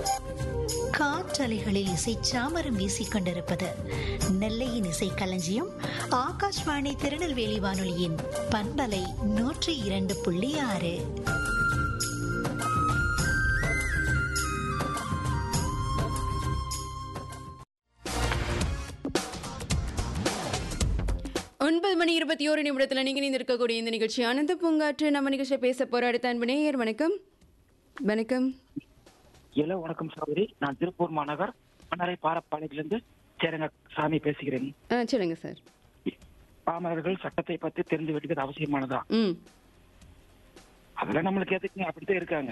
காற்றலைகளில் இசை சாமரம் வீசிக் கொண்டிருப்பது நெல்லையின் இசை களஞ்சியம் ஆகாஷ்வாணி திருநெல்வேலி வானொலியின் பண்பலை நூற்றி இரண்டு புள்ளி ஆறு ஒன்பது மணி இருபத்தி ஓரு நிமிடத்துல நீங்க நீங்க இருக்கக்கூடிய இந்த நிகழ்ச்சி ஆனந்த பூங்காற்று நம்ம நிகழ்ச்சியை பேச போற அடுத்த அன்பு நேயர் வணக்கம் வணக்கம் ஹலோ வணக்கம் சகோதரி நான் திருப்பூர் மாநகர் மன்னரை பாரப்பாளையத்திலிருந்து சேரங்க சாமி பேசுகிறேன் ஆ சொல்லுங்க சார் பாமரர்கள் சட்டத்தை பத்தி தெரிந்து வைக்கிறது அவசியமானதா ம் அதெல்லாம் நம்மளுக்கு எதுக்குங்க அப்படித்தான் இருக்காங்க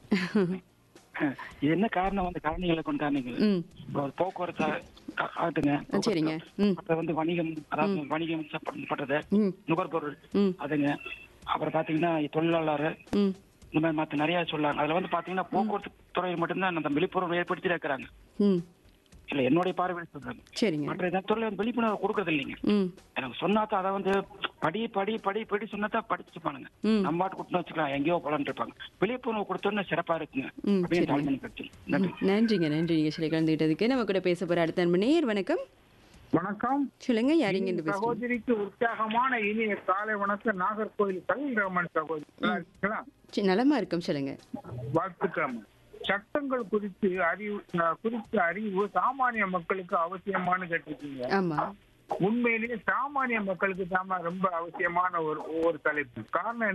இது என்ன காரணம் வந்து காரணிகளை கொண்டாடுங்க ம் ஒரு போக்குவரத்து ஆ- ஆட்டுங்க ஆ, சரிங்க ம் அப்புறம் வந்து வணிகம் அதாவது வணிகம் சம்பந்தப்பட்டது ம் நுகர்பொருள் ம் அதுங்க அப்புறம் பாத்தீங்கன்னா தொழிலாளர் ம் இந்த மாதிரி மத்த நிறைய சொல்லாங்க அதுல வந்து பாத்தீங்கன்னா போக்குவரத்து துறையில் மட்டும்தான் அந்த விழிப்புணர்வு ஏற்படுத்தி இருக்கிறாங்க ம் இல்ல என்னுடைய பார்வையில் சொல்றாங்க சரிங்க மற்ற எந்த துறையில வந்து விழிப்புணர்வு கொடுக்கறது இல்லைங்க ம் எனக்கு சொன்னாதான் அதை வந்து படி படி படி படி சொன்னாதான் படிச்சுப்பானுங்க ம் நம்ம பாட்டு கொடுத்து வச்சுக்கலாம் எங்கேயோ போலான்னு இருப்பாங்க விழிப்புணர்வு கொடுத்தோன்னு சிறப்பா இருக்குங்க ம், அப்படின்னு சரிங்க. தாழ்மணி கட்சி நன்றி நன்றிங்க நன்றி நிகழ்ச்சியில் கலந்துக்கிட்டதுக்கு நம்ம கூட பேச போற அடுத்த அன்பு நேயர் வணக்கம் வணக்கம் சொல்லுங்க யாரிங்க இருந்து பேசுறீங்க சகோதரிக்கு உற்சாகமான இனிய காலை வணக்கம் நாகர்கோவில் கலில் ரமன் சகோதரி நல்லா இருக்கீங்களா? சரி, நலமா இருக்கும் சொல்லுங்க வாழ்த்துக்கள் சட்டங்கள் குறித்து அறிவு அஹ், குறித்த அறிவு சாமானிய மக்களுக்கு அவசியமானு கேட்டிருக்கீங்க ஆமா உண்மையிலேயே சாமானிய மக்களுக்கு தாமா ரொம்ப அவசியமான ஒரு ஒரு தலைப்பு காரணம்